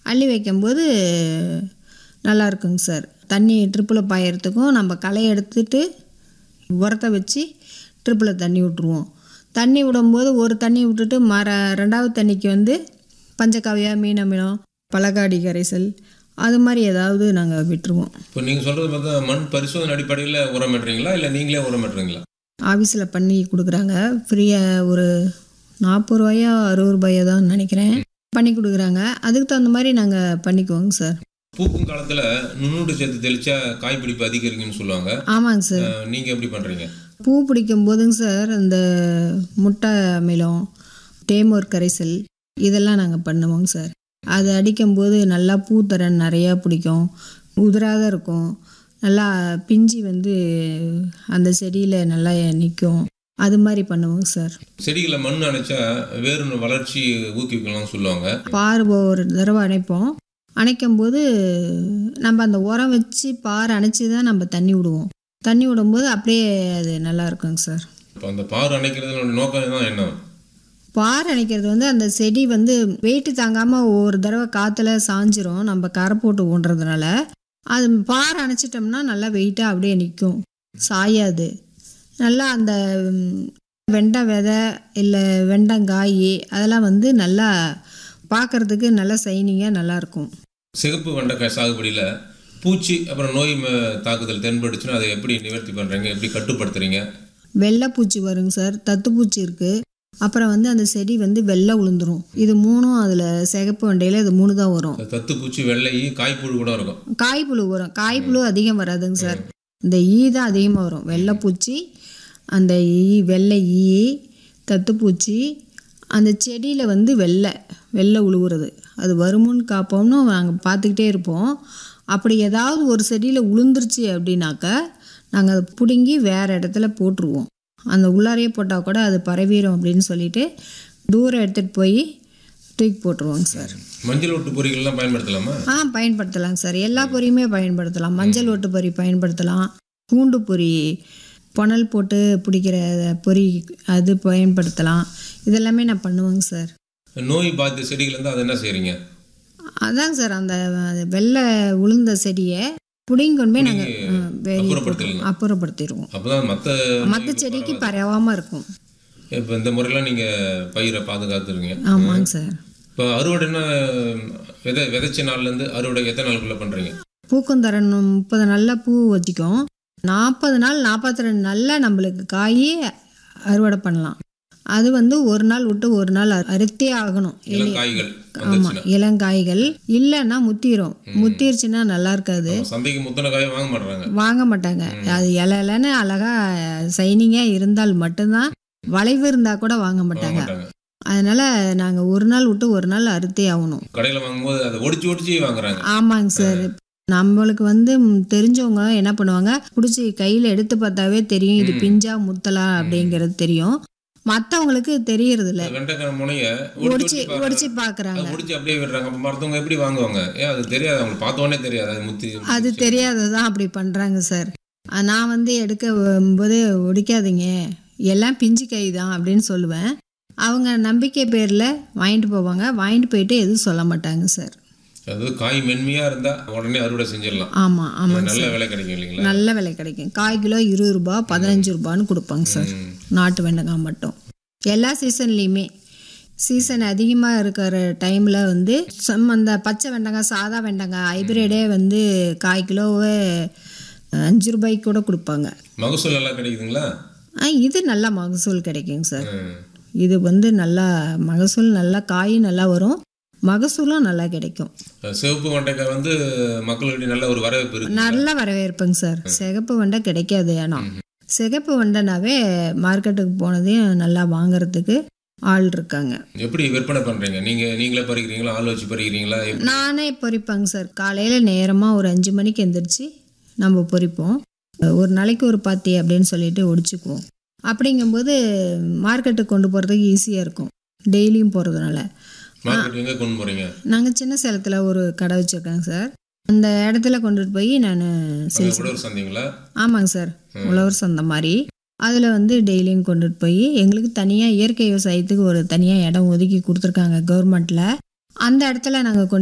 அள்ளி வைக்கும்போது நல்லா இருக்குங்க சார் தண்ணி ட்ரிப்பில் பாயறதுக்கும் நம்ம களை எடுத்துட்டு உரத்தை வச்சு ட்ரிப்பில் தண்ணி விட்ருவோம் தண்ணி விடும்போது ஒரு தண்ணி விட்டுட்டு மர ரெண்டாவது தண்ணிக்கு வந்து பஞ்சகாவியா மீன் அமிலம் பழக்காடி கரைசல் அது மாதிரி ஏதாவது நாங்கள் விட்டுருவோம் இப்போ நீங்கள் சொல்கிறது பார்த்தா மண் பரிசோதனை அடிப்படையில் உரம் இடுறீங்களா இல்லை நீங்களே உரம் இடுறீங்களா ஆஃபீஸில் பண்ணி கொடுக்குறாங்க ஃப்ரீயாக ஒரு நாற்பது ரூபாயா அறுபது ரூபாயா தான் நினைக்கிறேன் பண்ணி கொடுக்குறாங்க அதுக்கு தகுந்த மாதிரி நாங்கள் பண்ணிக்குவோங்க சார் பூக்கும் காலத்தில் நுண்ணூட்டு சேர்த்து தெளிச்சா காய் பிடிப்பு அதிகரிக்குன்னு சொல்லுவாங்க ஆமாங்க சார் நீங்கள் எப்படி பண்ணுறீங்க பூ பிடிக்கும் போதுங்க சார் இந்த முட்டை அமிலம் டேமோர் கரைசல் இதெல்லாம் நாங்கள் பண்ணுவோங்க சார் அது அடிக்கும்போது நல்லா பூத்தரன் நிறையா பிடிக்கும் உதிராத இருக்கும் நல்லா பிஞ்சி வந்து அந்த செடியில் நல்லா நிற்கும் அது மாதிரி பண்ணுவோங்க சார் செடிகளை மண் அணைச்சா வேறு வளர்ச்சி ஊக்குவிக்கலாம்னு சொல்லுவாங்க பார் ஒரு தடவை அணைப்போம் அணைக்கும் போது நம்ம அந்த உரம் வச்சு பார் அணைச்சி தான் நம்ம தண்ணி விடுவோம் தண்ணி விடும்போது அப்படியே அது நல்லா இருக்குங்க சார் இப்போ அந்த பார் அணைக்கிறதுனோட நோக்கம் தான் என்ன பார் அணைக்கிறது வந்து அந்த செடி வந்து வெயிட்டு தாங்காமல் ஒரு தடவை காற்றுல சாஞ்சிரும் நம்ம கரை போட்டு ஊன்றதுனால அது பார் அணைச்சிட்டோம்னா நல்லா வெயிட்டாக அப்படியே நிற்கும் சாயாது நல்லா அந்த ம், வெண்டை விதை இல்லை வெண்டங்காய் அதெல்லாம் வந்து நல்லா பார்க்கறதுக்கு நல்லா சைனிங்காக நல்லாயிருக்கும் சிகப்பு வெண்டைக்காய் சாகுபடியில் பூச்சி அப்புறம் நோய் ம- தாக்குதல் தென்பட்டுச்சுன்னா அதை எப்படி நிவர்த்தி பண்ணுறீங்க எப்படி கட்டுப்படுத்துறீங்க வெள்ளைப்பூச்சி வருங்க சார் தத்துப்பூச்சி இருக்குது அப்புறம் வந்து அந்த செடி வந்து வெள்ளை உளுந்துரும் இது மூணும் அதில் சிகப்பு வெண்டையில் இது மூணு தான் வரும் இந்த தத்து பூச்சி வெள்ளை காய்ப்புழு கூட இருக்கும் காய்ப்புழு வரும் காய்ப்புழு அதிகம் வராதுங்க சார் இந்த ஈ தான் அதிகமாக வரும் வெள்ளைப்பூச்சி அந்த ஈ வெள்ளை ஈ தத்துப்பூச்சி அந்த செடியில் வந்து வெள்ளை வெள்ளை உழுவுறது அது வருமுன்னு காப்போம்னு நாங்கள் பார்த்துக்கிட்டே இருப்போம் அப்படி ஏதாவது ஒரு செடியில் உளுந்துருச்சு அப்படின்னாக்கா நாங்கள் அதை பிடுங்கி வேறு இடத்துல போட்டுருவோம் அந்த உள்ளாரையே போட்டால் கூட அது பரவிடும் அப்படின்னு சொல்லிட்டு தூரம் எடுத்துகிட்டு போய் தூக்கி போட்டுருவோங்க சார் மஞ்சள் ஒட்டு பொறிகள்லாம் பயன்படுத்தலாமா ஆ பயன்படுத்தலாங்க சார் எல்லா பொரியுமே பயன்படுத்தலாம் மஞ்சள் ஒட்டு பொரி பயன்படுத்தலாம் பூண்டு பொரி புனல் போட்டு பிடிக்கிற பொரி அது பயன்படுத்தலாம் இதெல்லாமே நான் பண்ணுவேங்க சார் நோய் பாதித்த செடிகள் இருந்தால் அதை என்ன செய்கிறீங்க அதாங்க சார் அந்த அது வெள்ளை உளுந்த செடியை பிடிங்கி கொண்டு போய் நாங்கள் வெளியே அப்புறப்படுத்திடலாம். அப்புறப்படுத்திடுவோம் அப்போ தான் மற்ற மற்ற செடிக்கு பரவாமல் இருக்கும் இப்போ இந்த முறையெல்லாம் நீங்கள் பயிரை பாதுகாத்துருங்க ஆமாங்க சார் இப்போ அறுவடைன்னா விதை விதைச்ச நாள்லேருந்து அறுவடை எத்தனை நாளுக்குள்ளே பண்ணுறீங்க பூக்கந்தரன் முப்பது நாளில் பூ வச்சுக்கும் நாற்பது நாள் நாற்பத்தி ரெண்டு நாளில் நம்மளுக்கு காய் அறுவடை பண்ணலாம் அது வந்து ஒரு நாள் விட்டு ஒரு நாள் அறு- அறுத்தே ஆகணும் இளம் காய்கள் ஆமாம் வந்துச்சுன்னா இளங்காய்கள் இல்லைன்னா முத்திரும் முத்திருச்சுன்னா நல்லா இருக்காது நம்ம சந்தைக்கு முத்தின காயை வாங்க மாட்டுறாங்க வாங்க மாட்டாங்க அது இலை இலைன்னு அழகாக சைனிங்காக இருந்தால் மட்டும்தான் வளைவு இருந்தால் கூட வாங்க வாங்க மாட்டாங்க மாட்டாங்க அதனால நாங்கள் ஒரு நாள் விட்டு ஒரு நாள் அறுத்தே ஆகணும் கடையில் வாங்கும்போது அதை ஒடிச்சு ஒடிச்சு வாங்குறாங்க ஆமாங்க சார் நம்மளுக்கு வந்து ம், தெரிஞ்சவங்க என்ன பண்ணுவாங்க பிடிச்சி கையில் எடுத்து பார்த்தாவே தெரியும் இது பிஞ்சா முத்தலா அப்படிங்கிறது தெரியும் மற்றவங்களுக்கு தெரியறது இல்ல வெண்டைக்காய் முனைய ஒடிச்சு ஒடிச்சு பார்க்குறாங்க முடிச்சு அப்படியே விடுறாங்க அப்போ மற்றவங்க எப்படி வாங்குவாங்க ஏன் அது தெரியாது அவங்களுக்கு பார்த்த உடனே தெரியாது அது முத்தி அது தெரியாததான் அப்படி பண்ணுறாங்க சார் அஹ் நான் வந்து எடுக்க போது ஒடிக்காதீங்க எல்லாம் பிஞ்சு கை தான் அப்படின்னு சொல்லுவேன் அவங்க நம்பிக்கை பேரில் வாங்கிட்டு போவாங்க வாங்கிட்டு போயிட்டு எதுவும் சொல்ல மாட்டாங்க சார் அதாவது காய் மென்மையாக இருந்தால் உடனே அறுவடை செஞ்சிடலாம் ஆமாம் ஆமாங்க நல்ல விலை கிடைக்கும் இல்லைங்களா நல்ல விலை கிடைக்கும் காய் கிலோ இருபது ரூபா பதினஞ்சு ரூபான்னு கொடுப்பாங்க சார் ம். நாட்டு வெண்டைக்காய் மட்டும் எல்லா சீசன்லேயுமே சீசன் அதிகமாக இருக்கிற டைமில் வந்து சம் அந்த பச்சை வெண்டைக்காய் சாதா வெண்டைக்காய் ஹைப்ரிடே வந்து காய் கிலோவே அஞ்சு ரூபாய்க்கு கூட கொடுப்பாங்க மகசூல் நல்லா கிடைக்குதுங்களா ஆ இது நல்லா மகசூல் கிடைக்குங்க சார் ம். இது வந்து நல்லா மகசூல் நல்லா காய் நல்லா வரும் மகசூலும் நல்லா கிடைக்கும் சிவப்பு வெண்டைக்காய் வந்து மக்களுடைய நல்ல ஒரு வரவேற்பு இருக்கு நல்ல வரவேற்புங்க சார் சிகப்பு வெண்டை கிடைக்காது ஏன்னா சிகப்பு வெண்டைனாவே மார்க்கெட்டுக்கு போனதையும் நல்லா வாங்குறதுக்கு ஆள் இருக்காங்க எப்படி விற்பனை பண்றீங்க நீங்க நீங்களே பறிக்கிறீங்களா ஆள் வச்சு பறிக்கிறீங்களா எப்படி? நானே பொரிப்பேங்க சார் காலையில் நேரமாக ஒரு அஞ்சு மணிக்கு எந்திரிச்சு நம்ம பொரிப்போம் ஒரு நாளைக்கு ஒரு பாத்தி அப்படின்னு சொல்லிட்டு ஒடிச்சுக்குவோம் அப்படிங்கும்போது மார்க்கெட்டுக்கு கொண்டு போகிறதுக்கு ஈஸியாக இருக்கும் டெய்லியும் போகிறதுனால மார்க்கெட் எங்க கொண்டு போறீங்க நாங்கள் சின்ன சேலத்தில் ஒரு கடை வச்சுருக்கேங்க சார் அந்த இடத்துல கொண்டுட்டு போய் நான் சேல்ஸ் கூட ஒரு சந்தைங்களா ஆமாங்க சார் உழவர் சந்தை மாதிரி அதில் வந்து டெய்லியும் கொண்டுட்டு போய் எங்களுக்கு தனியாக இயற்கை விவசாயத்துக்கு ஒரு தனியாக இடம் ஒதுக்கி கொடுத்துருக்காங்க கவர்மெண்ட்டில் அந்த இடத்துல நாங்கள் கொண்டு